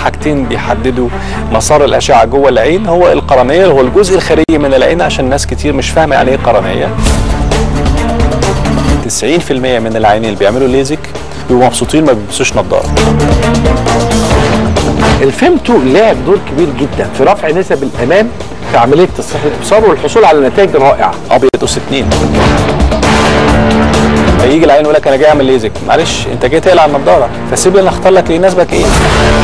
حاجتين بيحددوا مسار الاشعه جوه العين هو القرنيه اللي هو الجزء الخارجي من العين عشان ناس كتير مش فاهمه يعني ايه قرنيه 90% من العيانين اللي بيعملوا ليزك بيبقوا مبسوطين ما بيلبسوش نظاره الفيمتو لعب دور كبير جدا في رفع نسب الامان في عمليه تصحيح الابصار والحصول على نتائج رائعه ابيض اس اتنين فيجي العين يقول لك انا جاي اعمل ليزك معلش انت جاي تقلع النضاره فسيب لي انا اختار لك اللي يناسبك ايه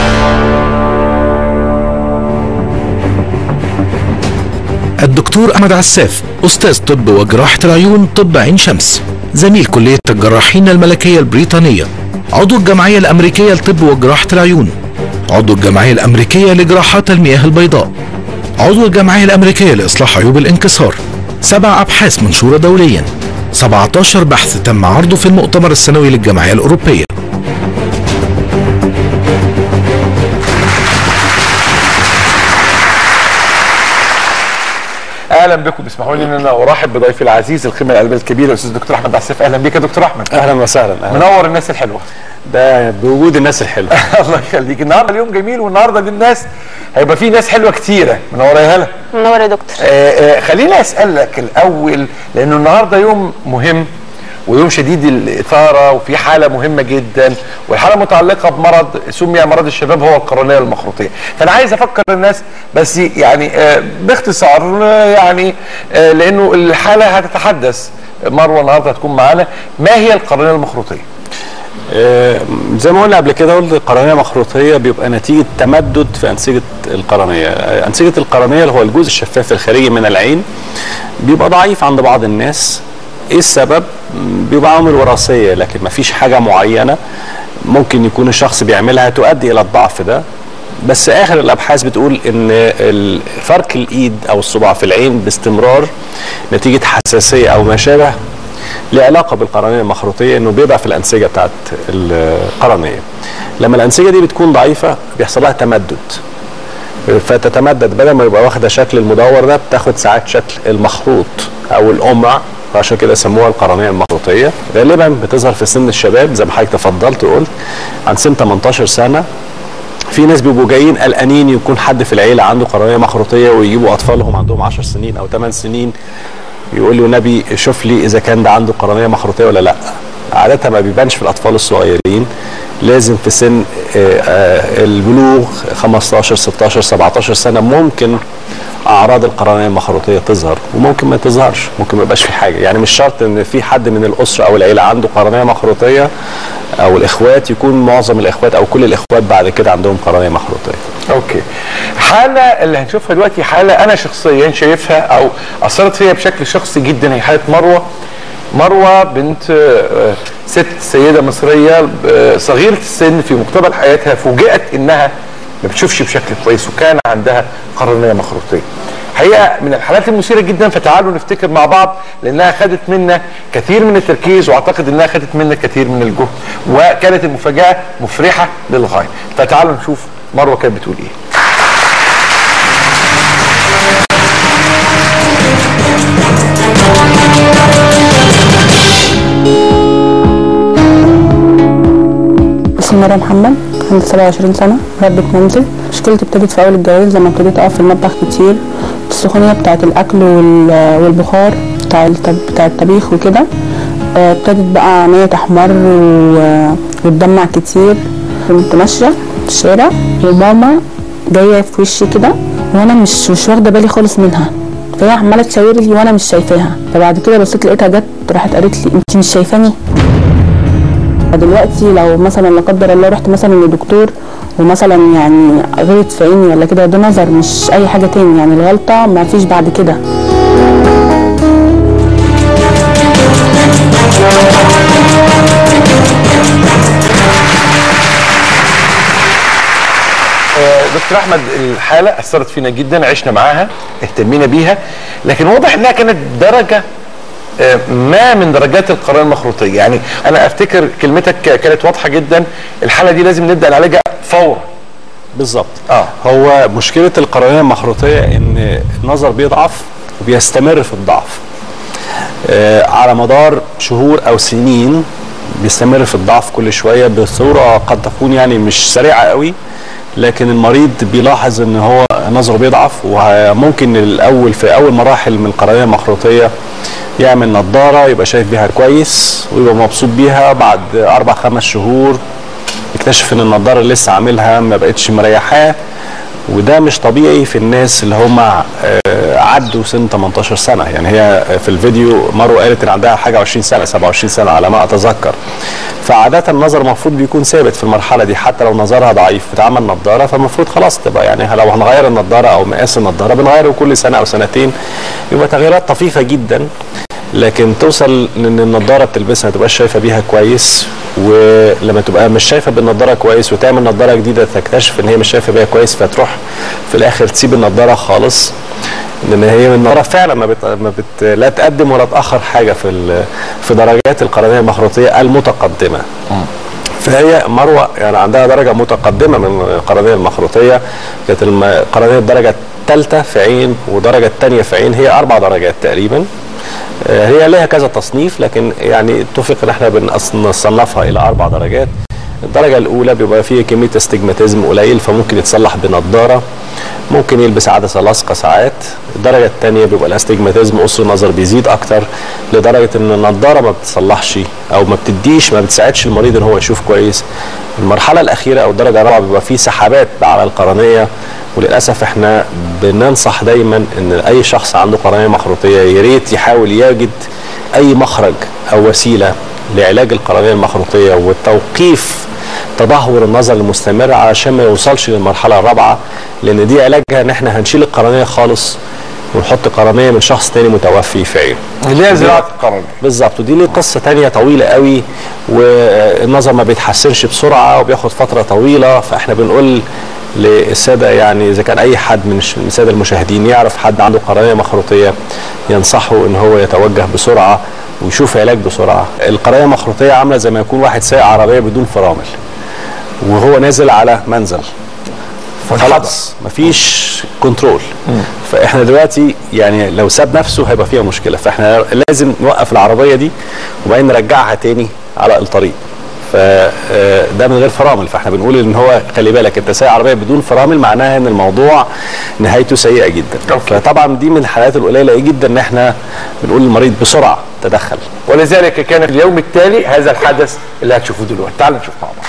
الدكتور أحمد عساف أستاذ طب وجراحة العيون طب عين شمس زميل كلية الجراحين الملكية البريطانية عضو الجمعية الأمريكية لطب وجراحة العيون عضو الجمعية الأمريكية لجراحات المياه البيضاء عضو الجمعية الأمريكية لإصلاح عيوب الانكسار سبع أبحاث منشورة دوليا 17 بحث تم عرضه في المؤتمر السنوي للجمعية الأوروبية اهلا بكم اسمحوا لي ان انا ارحب بضيفي العزيز القيمه القلبيه الكبيره الاستاذ دكتور احمد عساف اهلا بك يا دكتور احمد اهلا وسهلا أهلا. منور الناس الحلوه ده بوجود الناس الحلوه الله يخليك النهارده اليوم جميل والنهارده للناس هيبقى في ناس حلوه كتيره منوره يا هلا منور يا دكتور آه، آه، خليني اسالك الاول لانه النهارده يوم مهم ويوم شديد الاثاره وفي حاله مهمه جدا والحاله متعلقه بمرض سمي مرض الشباب هو القرنيه المخروطيه فانا عايز افكر الناس بس يعني آه، باختصار آه، يعني آه، لانه الحاله هتتحدث مروه النهارده هتكون معانا ما هي القرنيه المخروطيه آه، زي ما قلنا قبل كده قلت القرنيه مخروطيه بيبقى نتيجه تمدد في انسجه القرنيه آه، انسجه القرنيه اللي هو الجزء الشفاف الخارجي من العين بيبقى ضعيف عند بعض الناس ايه السبب م، بيبقى عوامل وراثيه لكن ما فيش حاجه معينه ممكن يكون الشخص بيعملها تؤدي الى الضعف ده بس اخر الابحاث بتقول ان ال- فرك الايد او الصباع في العين باستمرار نتيجه حساسيه او ما شابه له علاقه بالقرنيه المخروطيه انه بيبقى في الانسجه بتاعت القرنيه لما الانسجه دي بتكون ضعيفه بيحصل لها تمدد فتتمدد بدل ما يبقى واخده شكل المدور ده بتاخد ساعات شكل المخروط او القمع فعشان كده سموها القرنيه المخروطيه غالبا بتظهر في سن الشباب زي ما حضرتك تفضلت وقلت عن سن 18 سنه في ناس بيبقوا جايين قلقانين يكون حد في العيله عنده قرنيه مخروطيه ويجيبوا اطفالهم عندهم 10 سنين او 8 سنين يقول له نبي شوف لي اذا كان ده عنده قرنيه مخروطيه ولا لا عاده ما بيبانش في الاطفال الصغيرين لازم في سن آه، آه، البلوغ 15 16 17 سنه ممكن اعراض القرنيه المخروطيه تظهر وممكن ما تظهرش ممكن ما يبقاش في حاجه يعني مش شرط ان في حد من الاسره او العيله عنده قرنيه مخروطيه او الاخوات يكون معظم الاخوات او كل الاخوات بعد كده عندهم قرنيه مخروطيه اوكي حاله اللي هنشوفها دلوقتي حاله انا شخصيا شايفها او اثرت فيا بشكل شخصي جدا هي حاله مروه مروه بنت آه، ست سيده مصريه آه، صغيره السن في مقتبل حياتها فوجئت انها ما بتشوفش بشكل كويس وكان عندها قرنيه مخروطيه حقيقه من الحالات المثيره جدا فتعالوا نفتكر مع بعض لانها خدت منا كثير من التركيز واعتقد انها خدت منا كثير من الجهد وكانت المفاجاه مفرحه للغايه فتعالوا نشوف مروه كانت بتقول ايه اسمي مريم محمد عندي 27 سنة ربة منزل مشكلتي ابتدت في أول الجواز لما ابتديت أقف في المطبخ كتير السخونية بتاعة الأكل وال- والبخار بتاع الطب- بتاع الطبيخ وكده آه، ابتدت بقى عينيا تحمر و- وتدمع كتير كنت ماشية في الشارع وماما جاية في وشي كده وأنا مش مش واخدة بالي خالص منها فهي عمالة تشاور لي وأنا مش شايفاها فبعد كده بصيت لقيتها جت راحت قالت لي أنت مش شايفاني دلوقتي لو مثلا لا قدر الله رحت مثلا لدكتور ومثلا يعني غلط في عيني ولا كده ده نظر مش اي حاجه تاني يعني الغلطه ما فيش بعد كده آه، دكتور احمد الحاله اثرت فينا جدا عشنا معاها اهتمينا بيها لكن واضح انها كانت درجه آه، ما من درجات القرنيه المخروطيه يعني انا افتكر كلمتك كانت واضحه جدا الحاله دي لازم نبدا نعالجها فورا بالظبط اه هو مشكله القرنيه المخروطيه ان النظر بيضعف وبيستمر في الضعف آه على مدار شهور او سنين بيستمر في الضعف كل شويه بصوره قد تكون يعني مش سريعه قوي لكن المريض بيلاحظ ان هو نظره بيضعف وممكن الاول في اول مراحل من القرنيه المخروطيه يعمل نظاره يبقى شايف بيها كويس ويبقى مبسوط بيها بعد اربع خمس شهور يكتشف ان النظاره اللي لسه عاملها ما بقتش مريحاه وده مش طبيعي في الناس اللي هم آه، عدوا سن 18 سنه يعني هي في الفيديو مروه قالت ان عندها حاجه 20 سنه 27 سنه على ما اتذكر فعاده النظر المفروض بيكون ثابت في المرحله دي حتى لو نظرها ضعيف بتعمل نظاره فالمفروض خلاص تبقى يعني لو هنغير النظاره او مقاس النظاره بنغيره كل سنه او سنتين يبقى تغييرات طفيفه جدا لكن توصل ان النضاره بتلبسها ما تبقاش شايفه بيها كويس ولما تبقى مش شايفه بالنضاره كويس وتعمل نضاره جديده تكتشف ان هي مش شايفه بيها كويس فتروح في الاخر تسيب النضاره خالص لان هي النضاره فعلا ما, بت... ما بت... لا تقدم ولا تاخر حاجه في ال... في درجات القرنيه المخروطيه المتقدمه فهي مروه يعني عندها درجه متقدمه من القرنيه المخروطيه كانت الم- القرنيه الدرجه الثالثه في عين ودرجه الثانيه في عين هي اربع درجات تقريبا آه، هي لها كذا تصنيف لكن يعني اتفق ان احنا بنص- نصنفها الى اربع درجات الدرجه الاولى بيبقى فيه كميه استجماتيزم قليل فممكن يتصلح بنضاره ممكن يلبس عدسه لاصقه ساعات الدرجه الثانيه بيبقى الاستجماتيزم قصر النظر بيزيد اكتر لدرجه ان النضاره ما بتصلحش او ما بتديش ما بتساعدش المريض ان هو يشوف كويس المرحله الاخيره او الدرجه الرابعه بيبقى فيه سحبات على القرنيه وللاسف احنا بننصح دايما ان اي شخص عنده قرنيه مخروطيه يا ريت يحاول يجد اي مخرج او وسيله لعلاج القرنيه المخروطيه والتوقيف تدهور النظر المستمر علشان ما يوصلش للمرحله الرابعه لان دي علاجها ان احنا هنشيل القرنيه خالص ونحط قرنيه من شخص تاني متوفي في عينه اللي هي زراعه القرن بالظبط ودي ليه قصه تانية طويله قوي والنظر ما بيتحسنش بسرعه وبياخد فتره طويله فاحنا بنقول للساده يعني اذا كان اي حد من الش- من الساده المشاهدين يعرف حد عنده قرنيه مخروطيه ينصحه ان هو يتوجه بسرعه ويشوف علاج بسرعه القرنيه المخروطيه عامله زي ما يكون واحد سايق عربيه بدون فرامل وهو نازل على منزل فخلاص مفيش كنترول فاحنا دلوقتي يعني لو ساب نفسه هيبقى فيها مشكله فاحنا لازم نوقف العربيه دي وبعدين نرجعها تاني على الطريق فده من غير فرامل فاحنا بنقول ان هو خلي بالك انت سايق عربيه بدون فرامل معناها ان الموضوع نهايته سيئه جدا أوكي. فطبعا دي من الحالات القليله جدا ان احنا بنقول للمريض بسرعه تدخل ولذلك كان في اليوم التالي هذا الحدث اللي هتشوفوه دلوقتي تعالوا نشوف مع بعض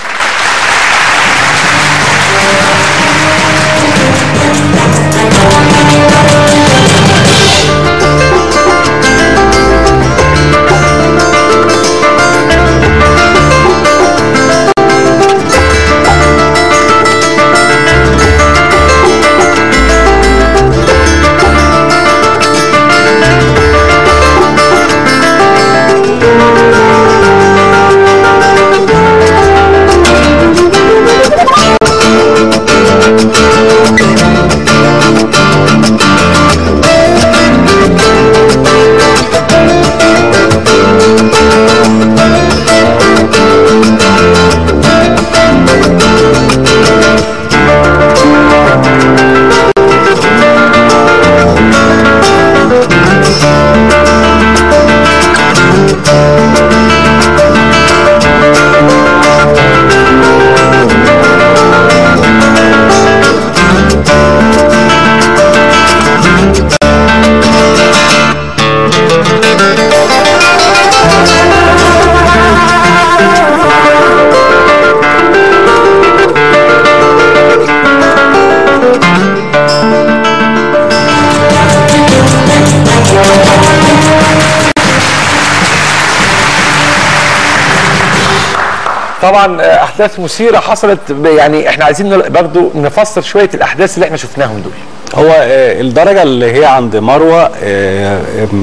طبعا آه، احداث مثيره حصلت ب- يعني احنا عايزين نل- برضو نفسر شويه الاحداث اللي احنا شفناهم دول هو آه، الدرجة اللي هي عند مروة آه،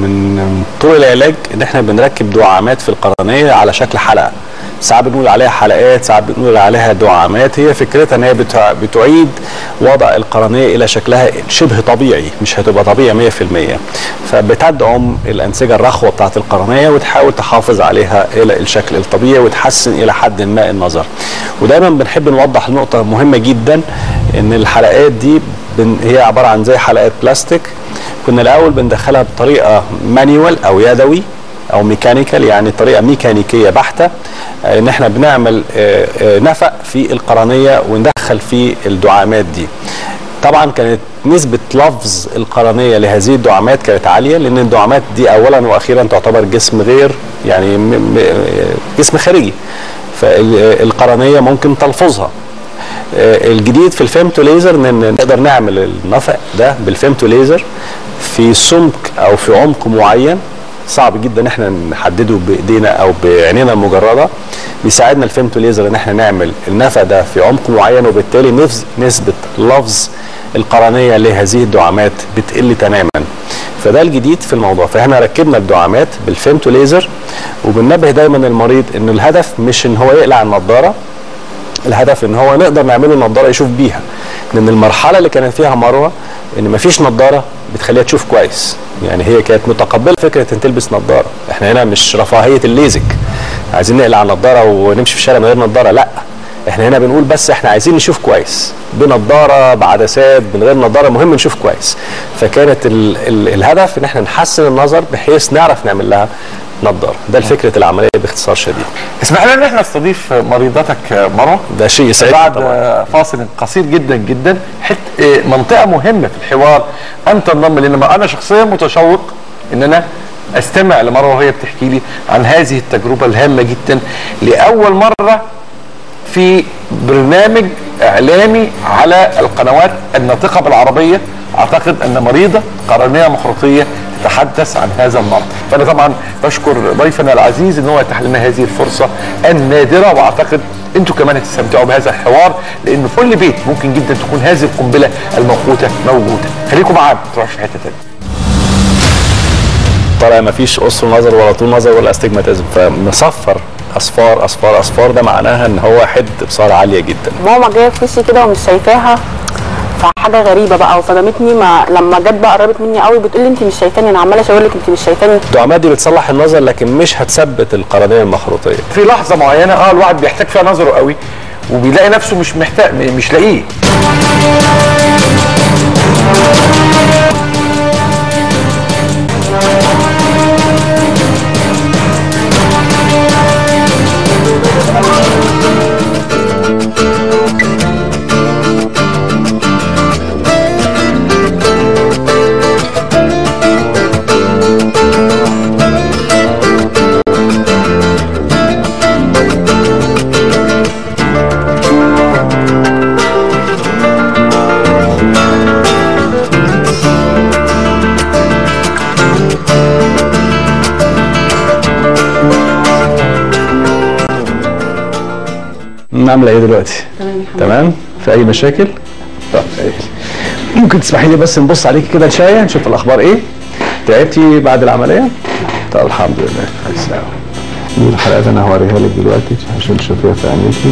من طرق العلاج ان احنا بنركب دعامات في القرنية على شكل حلقة ساعات بنقول عليها حلقات ساعات بنقول عليها دعامات هي فكرتها ان هي بتع- بتعيد وضع القرنية الى شكلها شبه طبيعي مش هتبقى طبيعي 100% فبتدعم الانسجة الرخوة بتاعت القرنية وتحاول تحافظ عليها الى الشكل الطبيعي وتحسن الى حد ما النظر ودايما بنحب نوضح نقطة مهمة جدا ان الحلقات دي بن هي عباره عن زي حلقات بلاستيك كنا الاول بندخلها بطريقه مانيوال او يدوي او ميكانيكال يعني طريقه ميكانيكيه بحته آه، ان احنا بنعمل آه، آه، نفق في القرنيه وندخل فيه الدعامات دي طبعا كانت نسبة لفظ القرنية لهذه الدعامات كانت عالية لأن الدعامات دي أولا وأخيرا تعتبر جسم غير يعني م- م- جسم خارجي فالقرنية ممكن تلفظها آه، الجديد في الفيمتو ليزر ان نقدر نعمل النفق ده بالفيمتو ليزر في سمك او في عمق معين صعب جدا احنا نحدده بايدينا او بعينينا المجرده بيساعدنا الفيمتو ليزر ان احنا نعمل النفق ده في عمق معين وبالتالي نفس نسبه لفظ القرنيه لهذه الدعامات بتقل تماما فده الجديد في الموضوع فاحنا ركبنا الدعامات بالفيمتو ليزر وبننبه دايما المريض ان الهدف مش ان هو يقلع النضاره الهدف ان هو نقدر نعمله نضاره يشوف بيها لان المرحله اللي كانت فيها مروه ان مفيش نضاره بتخليها تشوف كويس يعني هي كانت متقبله فكره ان تلبس نضاره احنا هنا مش رفاهيه الليزك عايزين نقلع النضاره ونمشي في الشارع من غير نضاره لا احنا هنا بنقول بس احنا عايزين نشوف كويس بنضاره بعدسات من غير نضاره مهم نشوف كويس فكانت ال ال الهدف ان احنا نحسن النظر بحيث نعرف نعمل لها نضاره ده فكره العمليه باختصار شديد اسمح لنا ان احنا نستضيف مريضتك مروه ده شيء يسعدني بعد طبعا فاصل قصير جدا جدا حت منطقه مهمه في الحوار ان تنضم لان انا شخصيا متشوق ان انا استمع لمروه وهي بتحكي لي عن هذه التجربه الهامه جدا لاول مره في برنامج اعلامي على القنوات الناطقه بالعربيه اعتقد ان مريضه قرنيه مخروطيه تتحدث عن هذا المرض فانا طبعا بشكر ضيفنا العزيز ان هو يتاح لنا هذه الفرصه النادره واعتقد انتوا كمان هتستمتعوا بهذا الحوار لان في كل بيت ممكن جدا تكون هذه القنبله الموقوته موجوده خليكم معانا ما تروحش في حته ثانيه طالع ما فيش قصر نظر ولا طول نظر ولا استجماتيزم فمصفر اصفار اصفار اصفار ده معناها ان هو حد بصار عاليه جدا ماما جايه في وشي كده ومش شايفاها فحاجه غريبه بقى وصدمتني ما لما جت بقى قربت مني قوي بتقول لي انت مش شايفاني انا عماله اشاور لك انت مش شايفاني الدعامات دي بتصلح النظر لكن مش هتثبت القرنيه المخروطيه في لحظه معينه اه الواحد بيحتاج فيها نظره قوي وبيلاقي نفسه مش محتاج مش لاقيه عامله ايه دلوقتي تمام تمام في اي مشاكل طب إيه. ممكن تسمحي لي بس نبص عليكي كده شويه نشوف الاخبار ايه تعبتي بعد العمليه طب الحمد لله كويس قوي دي الحلقات انا هوريها لك دلوقتي عشان تشوفيها في عينيكي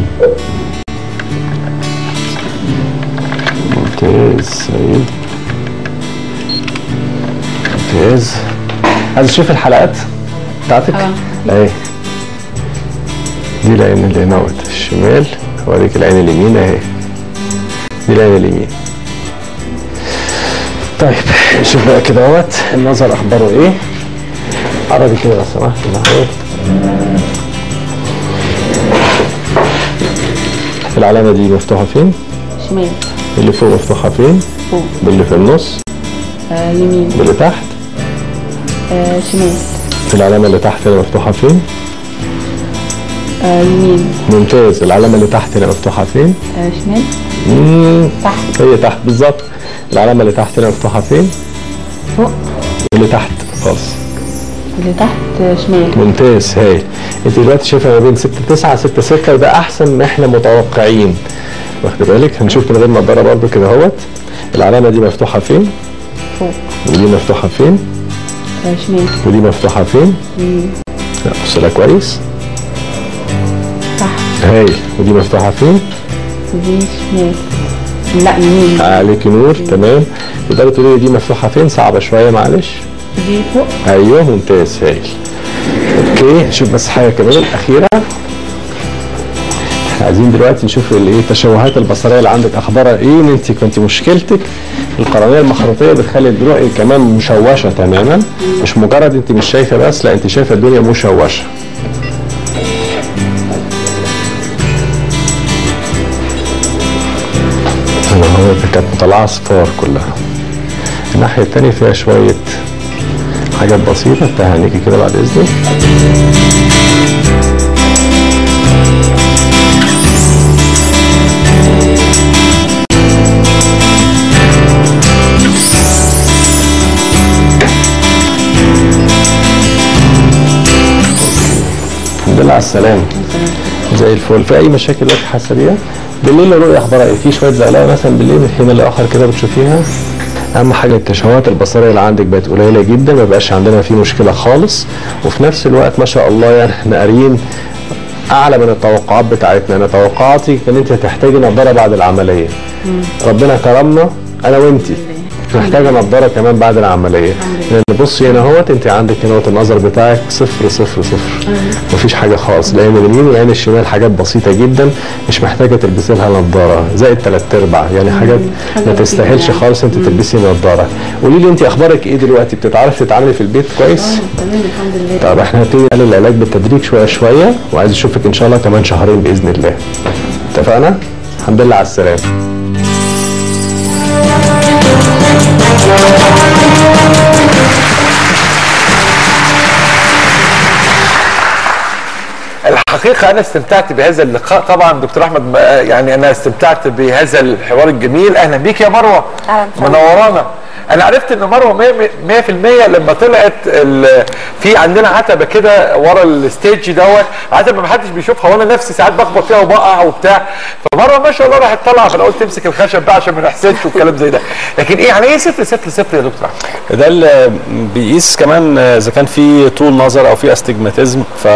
ممتاز سعيد ممتاز عايز تشوف الحلقات بتاعتك؟ اه. اهي دي العين اللي نوت الشمال اوريك العين اليمين اهي دي العين اليمين طيب شوف بقى كده اهوت النظر اخباره ايه قربي كده لو سمحت اهو العلامه دي مفتوحه فين شمال اللي فوق مفتوحه فين فوق باللي في النص آه يمين باللي تحت آه شمال العلامه اللي تحت اللي مفتوحه فين آه يمين ممتاز العلامه اللي تحت اللي مفتوحه فين آه شمال مم. تحت هي تحت بالظبط العلامه اللي تحت اللي مفتوحه فين فوق اللي تحت خالص اللي تحت آه شمال ممتاز هايل انت دلوقتي شايفه ما بين 6 9 6 6 وده احسن ما احنا متوقعين واخد بالك هنشوف من غير نضاره برده كده اهوت العلامه دي مفتوحه فين فوق ودي مفتوحه فين آه شمال ودي مفتوحه فين يمين لا بص لها كويس تحت هايل ودي مفتوحه فين ودي شمال لا يمين عليك نور تمام تقدري تقولي لي دي مفتوحه فين صعبه شويه معلش دي فوق ايوه ممتاز هايل اوكي نشوف بس حاجه كمان الاخيره احنا عايزين دلوقتي نشوف الايه التشوهات البصريه اللي عندك اخبارها ايه ان انت كنت مشكلتك القرنيه المخروطيه بتخلي الدنيا كمان مشوشه تماما مش مجرد انت مش شايفه بس لا انت شايفه الدنيا مشوشه هنا هو كانت مطلعه صفار كلها الناحيه التانيه فيها شويه حاجات بسيطه تهنيكي كده بعد اذنك الحمد لله على السلامة زي الفل في أي مشاكل دلوقتي حاسة بيها بالليل الرؤية أخبارها إيه؟ في شوية زغلقة مثلا بالليل من حين لآخر كده بتشوفيها أهم حاجة التشوهات البصرية اللي عندك بقت قليلة جدا ما بقاش عندنا فيه مشكلة خالص وفي نفس الوقت ما شاء الله يعني احنا قاريين أعلى من التوقعات بتاعتنا أنا توقعاتي كان أنت هتحتاجي نظارة بعد العملية ربنا كرمنا أنا وأنتي مش محتاجه نضاره كمان بعد العمليه لان بصي هنا اهوت انت عندك هنا النظر بتاعك صفر صفر صفر مفيش حاجه خالص العين اليمين والعين الشمال حاجات بسيطه جدا مش محتاجه تلبسي لها نضاره زائد ثلاث ارباع يعني حاجات ما تستاهلش خالص انت تلبسي نضاره قولي لي انت اخبارك ايه دلوقتي بتتعرفي تتعاملي في البيت كويس تمام الحمد لله طب احنا هنبتدي نقلل العلاج بالتدريج شويه شويه وعايز اشوفك ان شاء الله كمان شهرين باذن الله اتفقنا الحمد لله على السلامه الحقيقة أنا استمتعت بهذا اللقاء طبعا دكتور أحمد ما- يعني أنا استمتعت بهذا الحوار الجميل أهلا بيك يا مروة أهلا وسهلا. منورانا أنا عرفت إن مروة 100% لما طلعت ال- في عندنا عتبة كده ورا الستيج دوت عتبة ما حدش بيشوفها وأنا نفسي ساعات بخبط فيها وبقع وبتاع فمروة ما شاء الله راحت طالعة فأنا قلت تمسك الخشب بقى عشان ما نحسدش والكلام زي ده لكن إيه يعني إيه صفر صفر صفر يا دكتور أحمد؟ ده اللي بيقيس كمان اذا كان في طول نظر او في استجماتيزم ف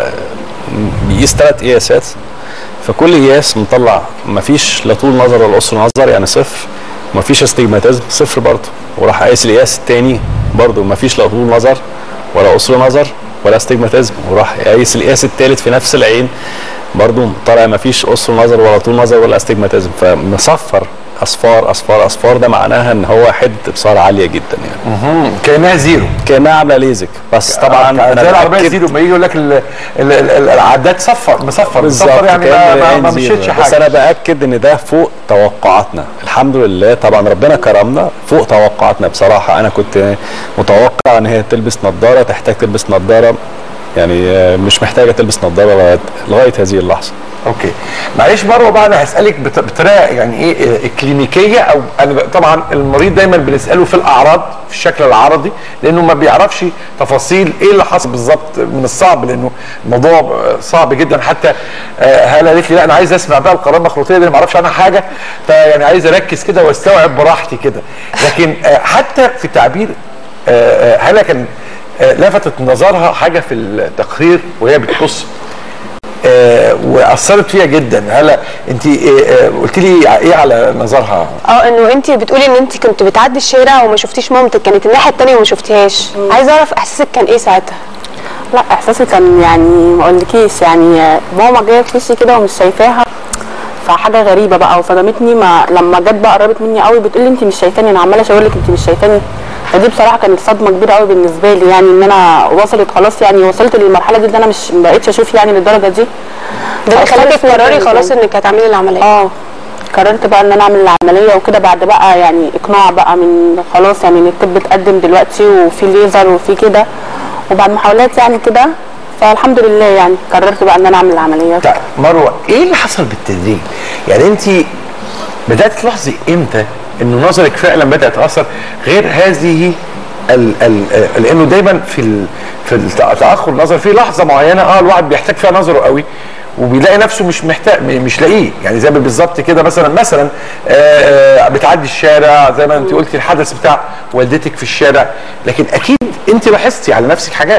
بيقيس ثلاث قياسات فكل قياس مطلع مفيش لا طول نظر ولا قصر نظر يعني صفر مفيش استجماتيزم صفر برضه وراح قايس القياس الثاني برضه مفيش لا طول نظر ولا قصر نظر ولا استجماتيزم وراح قايس القياس الثالث في نفس العين برضه طالع مفيش قصر نظر ولا طول نظر ولا استجماتيزم فمصفر اصفار اصفار اصفار ده معناها ان هو حده ابصار عاليه جدا يعني كأنها زيرو كانها عامله ليزك بس طبعا انا زي العربيه بأكد- زيرو ما يجي يقول لك ال- ال- ال- العداد صفر مصفر بالظبط مصفر يعني ما, كأن ما, العين ما زيرو. مشيتش بس انا حاجه باكد ان ده فوق توقعاتنا الحمد لله طبعا ربنا كرمنا فوق توقعاتنا بصراحه انا كنت متوقع ان هي تلبس نظاره تحتاج تلبس نظاره يعني آه، مش محتاجه تلبس نظاره لغايه لغايه هذه اللحظه اوكي معلش مروه بقى انا هسالك بط- بطريقه يعني ايه آه، كلينيكيه او انا ب- طبعا المريض دايما بنساله في الاعراض في الشكل العرضي لانه ما بيعرفش تفاصيل ايه اللي حصل بالظبط من الصعب لانه الموضوع آه، صعب جدا حتى آه، هلا قالت لي لا انا عايز اسمع بقى القرارات المخروطيه دي أنا ما اعرفش عنها حاجه فيعني عايز اركز كده واستوعب براحتي كده لكن آه، حتى في تعبير آه، آه، هلا كان آه، لفتت نظرها حاجه في التقرير وهي بتقص آه، واثرت فيها جدا هلا انت قلت لي ايه على نظرها اه انه انت بتقولي ان انت كنت بتعدي الشارع وما شفتيش مامتك كانت الناحيه التانيه وما شفتيهاش عايزه اعرف احساسك كان ايه ساعتها لا احساسي كان يعني ما اقولكيش يعني ماما جايه في وشي كده ومش شايفاها فحاجه غريبه بقى وصدمتني ما لما جت بقى قربت مني قوي بتقول لي انت مش شايفاني انا عماله اشاور لك انت مش شايفاني فدي بصراحه كانت صدمه كبيره قوي بالنسبه لي يعني ان انا وصلت خلاص يعني وصلت للمرحله دي ان انا مش ما بقتش اشوف يعني للدرجه دي ده اللي خلاكي فأثرت فيا تقرري جداً. خلاص انك هتعملي العمليه اه قررت بقى ان انا اعمل العمليه وكده بعد بقى يعني اقناع بقى من خلاص يعني ان الطب اتقدم دلوقتي وفي ليزر وفي كده وبعد محاولات يعني كده فالحمد لله يعني قررت بقى ان انا اعمل العمليه طيب مروه ايه اللي حصل بالتدريج يعني انت بدات تلاحظي امتى انه نظرك فعلا بدا يتاثر غير هذه ال ال آه، لانه دايما في ال في الت- تاخر النظر في لحظه معينه اه الواحد بيحتاج فيها نظره قوي وبيلاقي نفسه مش محتاج م- مش لاقيه يعني زي ما بالظبط كده مثلا مثلا آه، آه، بتعدي الشارع زي ما انت قلتي الحدث بتاع والدتك في الشارع لكن اكيد انت لاحظتي على نفسك حاجات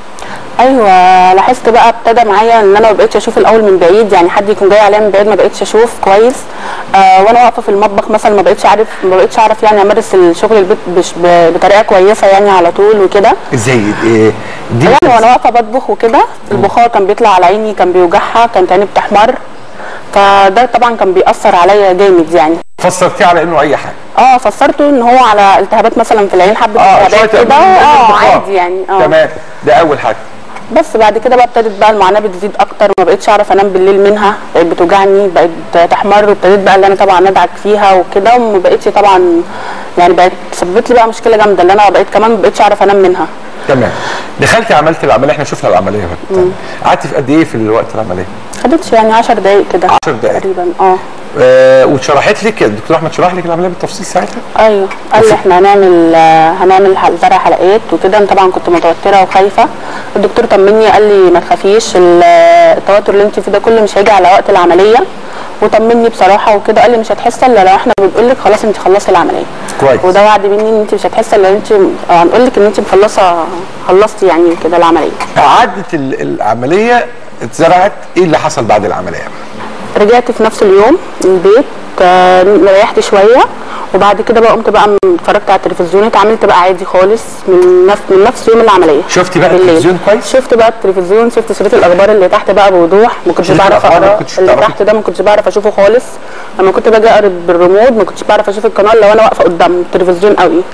ايوه لاحظت بقى ابتدى معايا ان انا ما بقتش اشوف الاول من بعيد يعني حد يكون جاي عليا من بعيد ما بقتش اشوف كويس آه وانا واقفه في المطبخ مثلا ما بقتش عارف ما بقتش اعرف يعني امارس الشغل البيت بش- ب- بطريقه كويسه يعني على طول وكده ازاي إيه دي يعني وانا واقفه بطبخ وكده البخار كان بيطلع على عيني كان بيوجعها كانت عيني بتحمر فده طبعا كان بيأثر عليا جامد يعني فسرتيه على انه اي حاجه اه فسرته ان هو على التهابات مثلا في العين حبه اه التهابات شويه كده اه بخار. عادي يعني اه تمام ده اول حاجه بس بعد كده بقى ابتدت بقى المعاناه بتزيد اكتر ما بقتش اعرف انام بالليل منها بقت بتوجعني بقت تحمر وابتديت بقى اللي انا طبعا ادعك فيها وكده وما بقتش طبعا يعني بقت سببت لي بقى مشكله جامده اللي انا بقيت كمان ما بقتش اعرف انام منها تمام دخلتي عملت العمليه احنا شفنا العمليه بقى قعدتي في قد ايه في الوقت العمليه خدتش يعني 10 دقايق كده 10 دقايق. تقريبا اه آه واتشرحت لك الدكتور احمد شرح لك العمليه بالتفصيل ساعتها ايوه قال لي احنا هنعمل آه، هنعمل حل- زرع حلقات وكده انا طبعا كنت متوتره وخايفه الدكتور طمني قال لي ما تخافيش ال- التوتر اللي انت فيه ده كله مش هيجي على وقت العمليه وطمني بصراحه وكده قال لي مش هتحسي الا لو احنا بنقول لك خلاص انت خلصتي العمليه كويس. وده وعد مني ان انت مش هتحسي الا انت آه، هنقول لك ان انت مخلصه خلصتي يعني كده العمليه عدت ال- العمليه اتزرعت ايه اللي حصل بعد العمليه رجعت في نفس اليوم البيت آه، ريحت شويه وبعد كده بقى قمت بقى اتفرجت على التلفزيون اتعاملت بقى عادي خالص من نفس من نفس يوم العمليه شفتي بقى بالليل. التلفزيون كويس؟ شفت بقى التلفزيون شفت شريط الاخبار اللي تحت بقى بوضوح ما كنتش شريط بعرف الأخبار ما اقرا كنتش اللي بتعرفي؟ تحت ده ما كنتش بعرف اشوفه خالص لما كنت باجي اقرا بالريموت ما كنتش بعرف اشوف القناه لو انا واقفه قدام التلفزيون قوي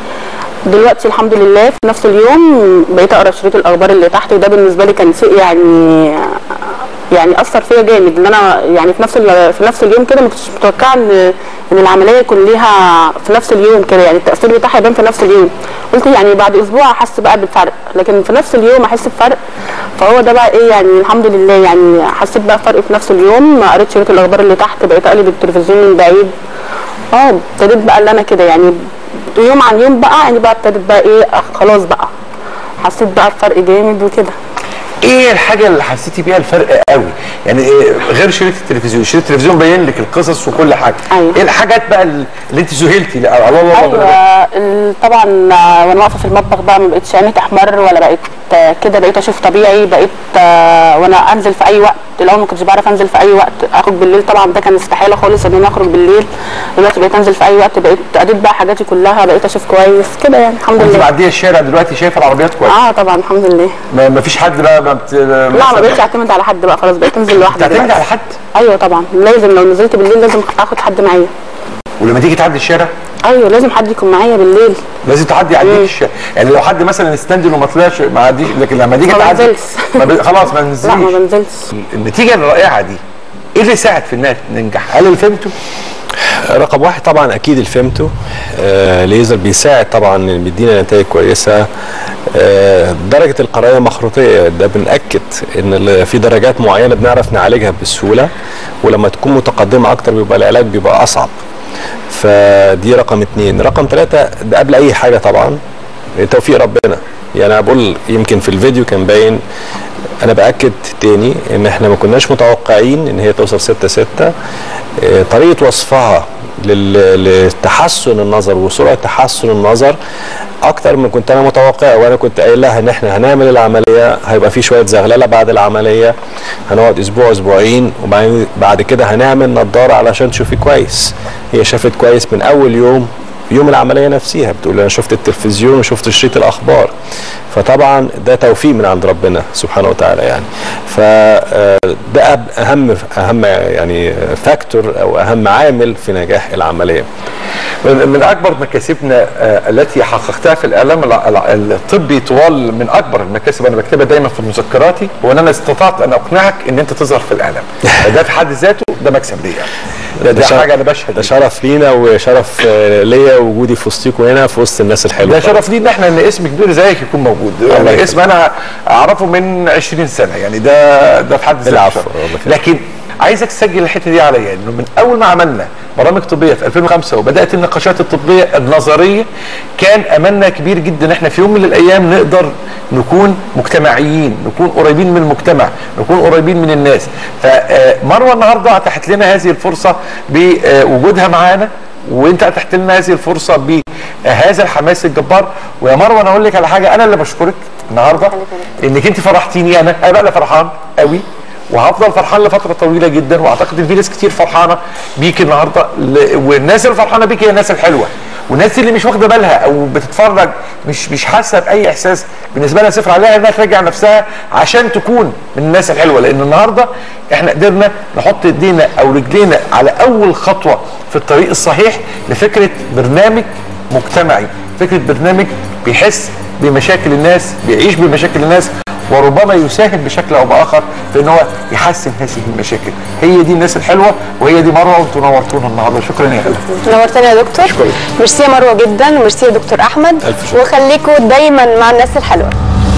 دلوقتي الحمد لله في نفس اليوم بقيت اقرا شريط الاخبار اللي تحت وده بالنسبه لي كان شيء يعني يعني اثر فيا جامد ان انا يعني في نفس ال- في نفس اليوم كده ما كنتش متوقعه ان ان العمليه يكون ليها في نفس اليوم كده يعني التاثير بتاعها يبان في نفس اليوم قلت يعني بعد اسبوع احس بقى بالفرق لكن في نفس اليوم احس بفرق فهو ده بقى ايه يعني الحمد لله يعني حسيت بقى فرق في نفس اليوم قريت شريط الاخبار اللي تحت بقيت اقلب التلفزيون من بعيد اه ابتديت بقى اللي انا كده يعني يوم عن يوم بقى يعني بقى ابتدت بقى ايه آه، خلاص بقى حسيت بقى بفرق جامد وكده ايه الحاجه اللي حسيتي بيها الفرق قوي يعني إيه غير شريط التلفزيون شريط التلفزيون بين لك القصص وكل حاجه أيوة. ايه الحاجات بقى اللي انت ذهلتي لا الله الله الله ايوه ال- طبعا آه، وانا واقفه في المطبخ بقى ما بقتش عيني تحمر ولا بقيت آه، كده بقيت اشوف طبيعي بقيت آه، وانا انزل في اي وقت الاول ما كنتش بعرف انزل في اي وقت اخرج بالليل طبعا ده كان استحاله خالص ان انا اخرج بالليل دلوقتي بقيت انزل في اي وقت بقيت اديت بقى حاجاتي كلها بقيت اشوف كويس كده يعني الحمد انت لله معديه الشارع دلوقتي شايفه العربيات كويس اه طبعا الحمد لله ما ما فيش حد بقى ما بت... لا ما بقتش اعتمد على حد بقى خلاص بقيت انزل لوحدي تعتمد دلوقتي. على حد ايوه طبعا لازم لو نزلت بالليل لازم اخد حد معايا ولما تيجي تعدي الشارع ايوه لازم حد يكون معايا بالليل لازم تعدي يعديك الشارع يعني لو حد مثلا استندل وما طلعش ما عديش لكن لما تيجي ما تعدي بنزلش. ما ب... خلاص ما لا ما ننزليش بنزلش النتيجه الرائعه دي ايه اللي ساعد في انها ننجح؟ هل اللي فهمته؟ رقم واحد طبعا اكيد الفيمتو آه ليزر بيساعد طبعا إن بيدينا نتائج كويسه آه درجه القرايه مخروطيه ده بناكد ان ال- في درجات معينه بنعرف نعالجها بسهوله ولما تكون متقدمه اكتر بيبقى العلاج بيبقى اصعب فدي رقم اتنين رقم ثلاثة ده قبل اي حاجه طبعا توفيق ربنا يعني انا بقول يمكن في الفيديو كان باين انا باكد تاني ان احنا ما كناش متوقعين ان هي توصل 6 6 آه، طريقه وصفها لل- لتحسن النظر وسرعه تحسن النظر اكتر من كنت انا متوقع وانا كنت قايل لها ان احنا هنعمل العمليه هيبقى في شويه زغلله بعد العمليه هنقعد اسبوع اسبوعين وبعدين بعد كده هنعمل نظاره علشان تشوفي كويس هي شافت كويس من اول يوم يوم العمليه نفسها بتقول انا شفت التلفزيون وشفت شريط الاخبار فطبعا ده توفيق من عند ربنا سبحانه وتعالى يعني فده اهم اهم يعني فاكتور او اهم عامل في نجاح العمليه من من اكبر مكاسبنا آه، التي حققتها في الاعلام الع- الع- الطبي طوال من اكبر المكاسب انا بكتبها دايما في مذكراتي هو ان انا استطعت ان اقنعك ان انت تظهر في الاعلام ده في حد ذاته ده مكسب ليا ده, ده شرف- حاجه انا بشهد ده بيها. شرف لينا وشرف آه، ليا وجودي في وسطيكم هنا في وسط الناس الحلوه ده شرف لينا احنا ان اسم كبير زيك يكون موجود الله يعني يخليك. اسم انا اعرفه من 20 سنه يعني ده ده في حد ذاته العفو، شرف. الله يخليك. لكن عايزك تسجل الحته دي عليا انه من اول ما عملنا برامج طبيه في 2005 وبدات النقاشات الطبيه النظريه كان املنا كبير جدا ان احنا في يوم من الايام نقدر نكون مجتمعيين نكون قريبين من المجتمع نكون قريبين من الناس فمروه النهارده اتاحت لنا هذه الفرصه بوجودها معانا وانت اتحت لنا هذه الفرصه بهذا الحماس الجبار ويا مروه انا اقول لك على حاجه انا اللي بشكرك النهارده انك انت فرحتيني انا انا بقى اللي فرحان قوي وهفضل فرحان لفتره طويله جدا واعتقد ان في ناس كتير فرحانه بيك النهارده ل- والناس اللي فرحانه بيك هي الناس الحلوه والناس اللي مش واخده بالها او بتتفرج مش مش حاسه باي احساس بالنسبه لها صفر عليها انها تراجع نفسها عشان تكون من الناس الحلوه لان النهارده احنا قدرنا نحط ايدينا او رجلينا على اول خطوه في الطريق الصحيح لفكره برنامج مجتمعي فكره برنامج بيحس بمشاكل الناس بيعيش بمشاكل الناس وربما يساهم بشكل او باخر في ان هو يحسن هذه المشاكل هي دي الناس الحلوه وهي دي مروه وانتم نورتونا النهارده شكرا يا هلا نورتني يا دكتور شكرا. ميرسي يا مروه جدا وميرسي يا دكتور احمد ألف شكر. وخليكوا دايما مع الناس الحلوه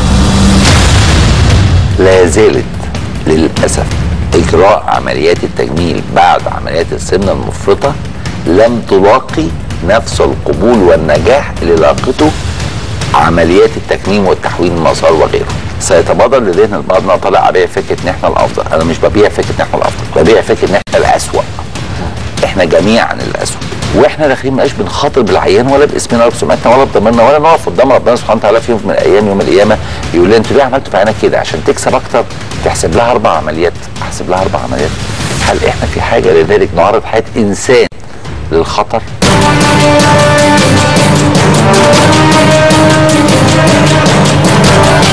لا زالت للأسف إجراء عمليات التجميل بعد عمليات السمنة المفرطة لم تلاقي نفس القبول والنجاح اللي لاقته عمليات التكميم والتحويل المسار وغيره سيتبادر لذهن البعض انه طالع عليا فكره ان احنا الافضل انا مش ببيع فكره ان احنا الافضل ببيع فكره ان احنا الاسوأ احنا جميعا الاسوأ واحنا داخلين مبقاش بنخاطر بالعيان ولا باسمنا ولا بسمعتنا ولا بضميرنا ولا نقف قدام ربنا سبحانه وتعالى في يوم من الايام يوم القيامه يقول لي انتوا ليه عملتوا في عينك كده عشان تكسب اكتر تحسب لها اربع عمليات احسب لها اربع عمليات هل احنا في حاجه لذلك نعرض حياه انسان للخطر